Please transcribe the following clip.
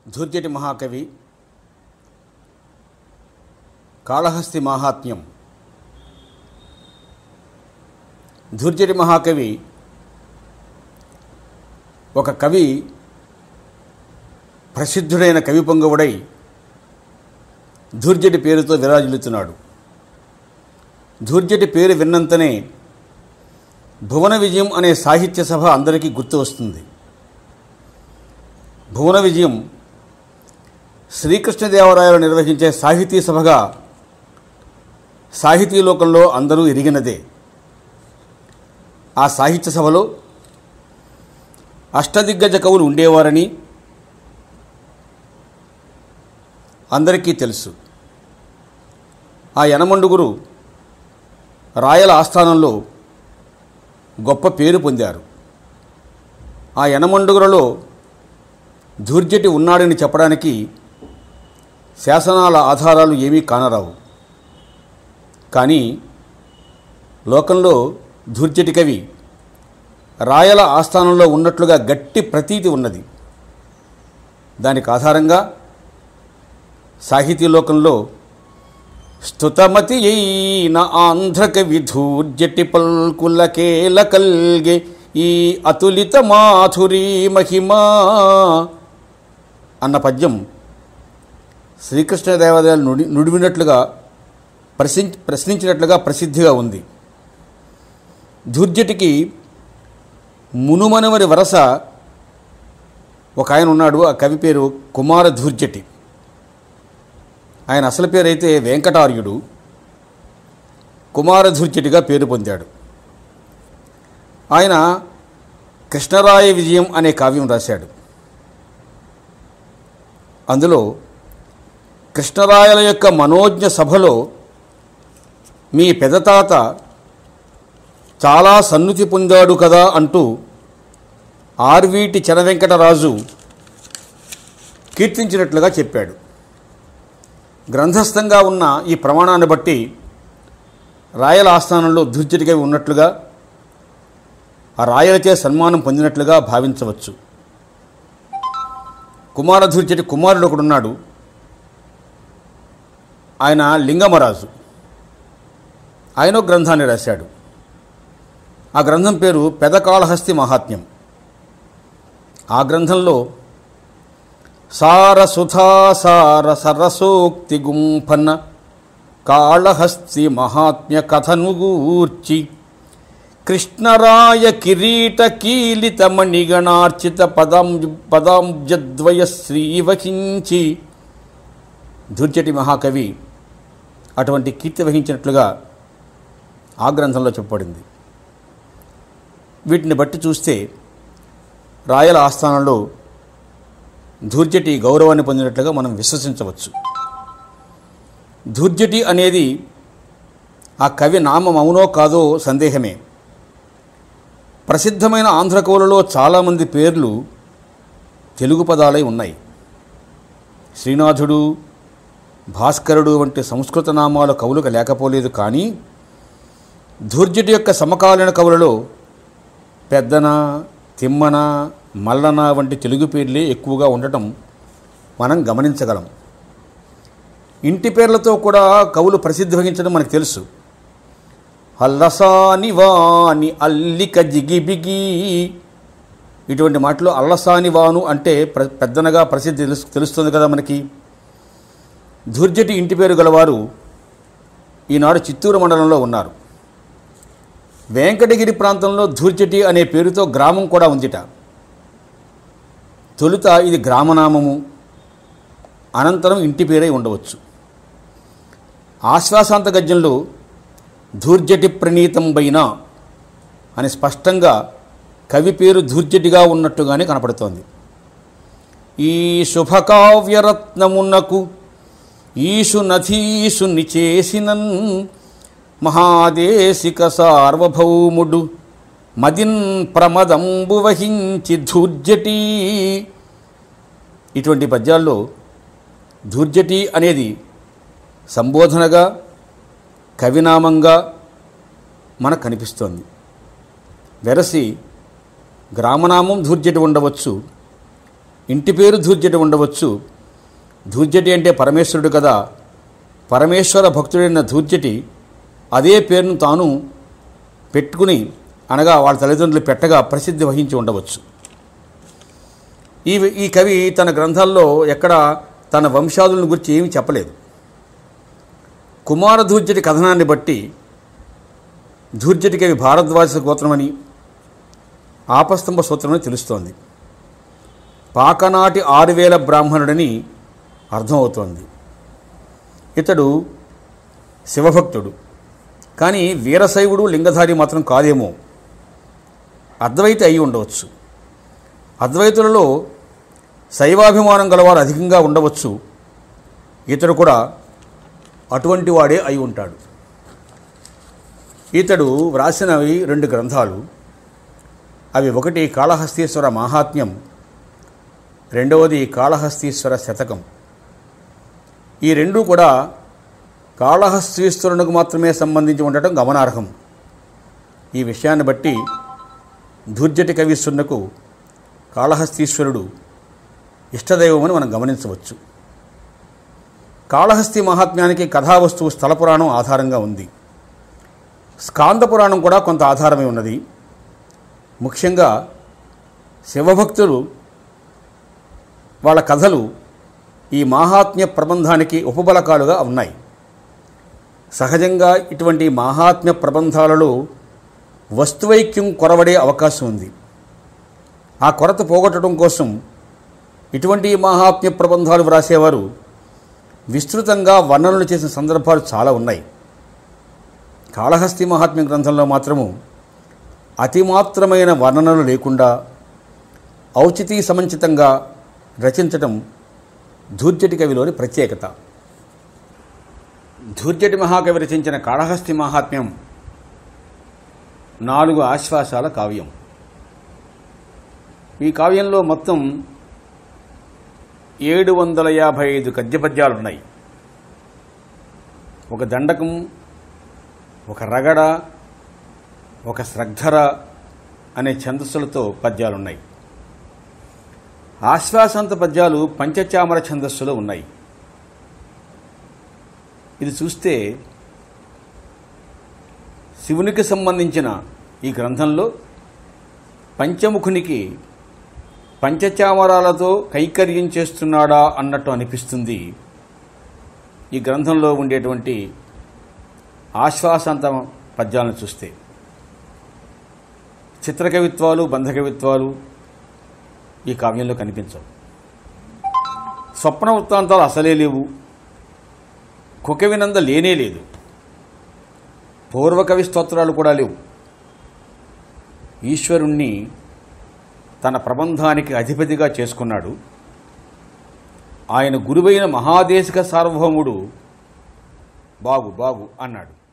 ధూర్జటి మహాకవి కాళహస్తి మాహాత్మ్యం ధూర్జటి మహాకవి ఒక కవి ప్రసిద్ధుడైన కవి పొంగవుడై ధూర్జటి పేరుతో విరాజిల్లుతున్నాడు ధూర్జటి పేరు విన్నంతనే భువన విజయం అనే సాహిత్య సభ అందరికీ గుర్తు వస్తుంది భువన విజయం శ్రీకృష్ణదేవరాయలు నిర్వహించే సాహితీ సభగా సాహితీ లోకంలో అందరూ ఎరిగినదే ఆ సాహిత్య సభలో అష్టదిగ్గజ కవులు ఉండేవారని అందరికీ తెలుసు ఆ యనమండుగురు రాయల ఆస్థానంలో గొప్ప పేరు పొందారు ఆ యనమండుగులలో ధూర్జటి ఉన్నాడని చెప్పడానికి శాసనాల ఆధారాలు ఏమీ కానరావు కానీ లోకంలో ధూర్జటి కవి రాయల ఆస్థానంలో ఉన్నట్లుగా గట్టి ప్రతీతి ఉన్నది దానికి ఆధారంగా సాహితీ లోకంలో స్తుతమతి అయిన ఆంధ్రకవి ధూర్జటి పల్కులకేల కల్గే ఈ అతులిత మాధురీ మహిమా అన్న పద్యం శ్రీకృష్ణదేవరాయలు నుడి నుడివినట్లుగా ప్రశ్ని ప్రశ్నించినట్లుగా ప్రసిద్ధిగా ఉంది ధూర్జటికి మునుమనవరి వరస ఒక ఆయన ఉన్నాడు ఆ కవి పేరు కుమార ధూర్జటి ఆయన అసలు పేరు అయితే వెంకటార్యుడు కుమార ధూర్జటిగా పేరు పొందాడు ఆయన కృష్ణరాయ విజయం అనే కావ్యం రాశాడు అందులో కృష్ణరాయల యొక్క మనోజ్ఞ సభలో మీ పెదతాత చాలా సన్నుతి పొందాడు కదా అంటూ ఆర్వీటి చనవెంకటరాజు కీర్తించినట్లుగా చెప్పాడు గ్రంథస్థంగా ఉన్న ఈ ప్రమాణాన్ని బట్టి రాయల ఆస్థానంలో దుర్జటిగా ఉన్నట్లుగా ఆ రాయలచే సన్మానం పొందినట్లుగా భావించవచ్చు కుమారధూర్చటి కుమారుడు ఒకడున్నాడు ఆయన లింగమరాజు ఆయన ఒక గ్రంథాన్ని రాశాడు ఆ గ్రంథం పేరు పెదకాళహస్తి మహాత్మ్యం ఆ గ్రంథంలో సార సుధా సార సరసోక్తి గుంఫన కాళహస్తి మహాత్మ్య కథను గూర్చి కృష్ణరాయ కిరీట కీలిత మణిగణార్చిత పదాం పదాంజద్వయ శ్రీవహించి దుర్జటి మహాకవి అటువంటి కీర్తి వహించినట్లుగా ఆ గ్రంథంలో చెప్పబడింది వీటిని బట్టి చూస్తే రాయల ఆస్థానంలో ధూర్జటి గౌరవాన్ని పొందినట్లుగా మనం విశ్వసించవచ్చు ధూర్జటి అనేది ఆ కవి నామం అవునో కాదో సందేహమే ప్రసిద్ధమైన ఆంధ్ర కవులలో చాలామంది పేర్లు తెలుగు పదాలై ఉన్నాయి శ్రీనాథుడు భాస్కరుడు వంటి సంస్కృత నామాల కవులకు లేకపోలేదు కానీ ధూర్జటి యొక్క సమకాలీన కవులలో పెద్దన తిమ్మన మల్లన వంటి తెలుగు పేర్లే ఎక్కువగా ఉండటం మనం గమనించగలం ఇంటి పేర్లతో కూడా కవులు ప్రసిద్ధి వహించడం మనకు తెలుసు అల్లసాని వాని అల్లిక జిగిబిగి ఇటువంటి మాటలు అల్లసాని వాను అంటే ప్ర పెద్దనగా ప్రసిద్ధి తెలుసు తెలుస్తుంది కదా మనకి ధూర్జటి ఇంటి పేరు గలవారు ఈనాడు చిత్తూరు మండలంలో ఉన్నారు వెంకటగిరి ప్రాంతంలో ధూర్జటి అనే పేరుతో గ్రామం కూడా ఉందిట తొలుత ఇది గ్రామనామము అనంతరం ఇంటి పేరై ఉండవచ్చు ఆశ్వాసాంత గద్యంలో ధూర్జటి ప్రణీతం బైన అని స్పష్టంగా కవి పేరు ధూర్జటిగా ఉన్నట్టుగానే కనపడుతోంది ఈ శుభకావ్యరత్నమునకు ఈశు నథీసు నిచేసినన్ మహాదేశిక సార్వభౌముడు మదిన్ ప్రమదంబు వహించి ధూర్జటి ఇటువంటి పద్యాల్లో ధూర్జటి అనేది సంబోధనగా కవినామంగా మనకు కనిపిస్తోంది వెరసి గ్రామనామం ధూర్జటి ఉండవచ్చు ఇంటి పేరు ధూర్జటి ఉండవచ్చు ధూర్జటి అంటే పరమేశ్వరుడు కదా పరమేశ్వర భక్తుడైన ధూర్జటి అదే పేరును తాను పెట్టుకుని అనగా వాళ్ళ తల్లిదండ్రులు పెట్టగా ప్రసిద్ధి వహించి ఉండవచ్చు ఈ ఈ కవి తన గ్రంథాల్లో ఎక్కడ తన వంశాదులను గురించి ఏమీ చెప్పలేదు కుమారధూర్జటి కథనాన్ని బట్టి ధూర్జటి కవి భారద్వాజ గోత్రమని ఆపస్తంభ సూత్రమని తెలుస్తోంది పాకనాటి ఆరు వేల బ్రాహ్మణుడని అర్థమవుతోంది ఇతడు శివభక్తుడు కానీ వీరశైవుడు లింగధారి మాత్రం కాదేమో అద్వైతి అయి ఉండవచ్చు అద్వైతులలో శైవాభిమానం గలవారు అధికంగా ఉండవచ్చు ఇతడు కూడా అటువంటి వాడే అయి ఉంటాడు ఇతడు వ్రాసినవి రెండు గ్రంథాలు అవి ఒకటి కాళహస్తీశ్వర మాహాత్మ్యం రెండవది కాళహస్తీశ్వర శతకం ఈ రెండు కూడా కాళహస్తీశ్వరునికి మాత్రమే సంబంధించి ఉండటం గమనార్హం ఈ విషయాన్ని బట్టి ధూర్జటి కవీశ్వరునకు కాళహస్తీశ్వరుడు ఇష్టదైవమని మనం గమనించవచ్చు కాళహస్తి మహాత్మ్యానికి కథావస్తువు స్థల పురాణం ఆధారంగా ఉంది స్కాంద పురాణం కూడా కొంత ఆధారమై ఉన్నది ముఖ్యంగా శివభక్తులు వాళ్ళ కథలు ఈ మాహాత్మ్య ప్రబంధానికి ఉపబలకాలుగా ఉన్నాయి సహజంగా ఇటువంటి మాహాత్మ్య ప్రబంధాలలో వస్తువైక్యం కొరవడే అవకాశం ఉంది ఆ కొరత పోగొట్టడం కోసం ఇటువంటి మహాత్మ్య ప్రబంధాలు వ్రాసేవారు విస్తృతంగా వర్ణనలు చేసిన సందర్భాలు చాలా ఉన్నాయి కాళహస్తి మహాత్మ్య గ్రంథంలో మాత్రము అతిమాత్రమైన వర్ణనలు లేకుండా ఔచితీ సమంచితంగా రచించటం ధూర్జటి కవిలోని ప్రత్యేకత ధూర్జటి మహాకవి రచించిన కాళహస్తి మహాత్మ్యం నాలుగు ఆశ్వాసాల కావ్యం ఈ కావ్యంలో మొత్తం ఏడు వందల యాభై ఐదు గద్యపద్యాలున్నాయి ఒక దండకం ఒక రగడ ఒక శ్రద్ధర అనే ఛందస్సులతో పద్యాలున్నాయి ఆశ్వాసాంత పద్యాలు పంచచామర ఛందస్సులో ఉన్నాయి ఇది చూస్తే శివునికి సంబంధించిన ఈ గ్రంథంలో పంచముఖునికి పంచచామరాలతో కైకర్యం చేస్తున్నాడా అన్నట్టు అనిపిస్తుంది ఈ గ్రంథంలో ఉండేటువంటి ఆశ్వాసాంత పద్యాలను చూస్తే చిత్రకవిత్వాలు బంధకవిత్వాలు ఈ కావ్యంలో కనిపించవు స్వప్న వృత్తాంతాలు అసలే లేవు కుకవినంద లేనే లేదు పూర్వకవి స్తోత్రాలు కూడా లేవు ఈశ్వరుణ్ణి తన ప్రబంధానికి అధిపతిగా చేసుకున్నాడు ఆయన గురువైన మహాదేశిక సార్వభౌముడు బాగు బాగు అన్నాడు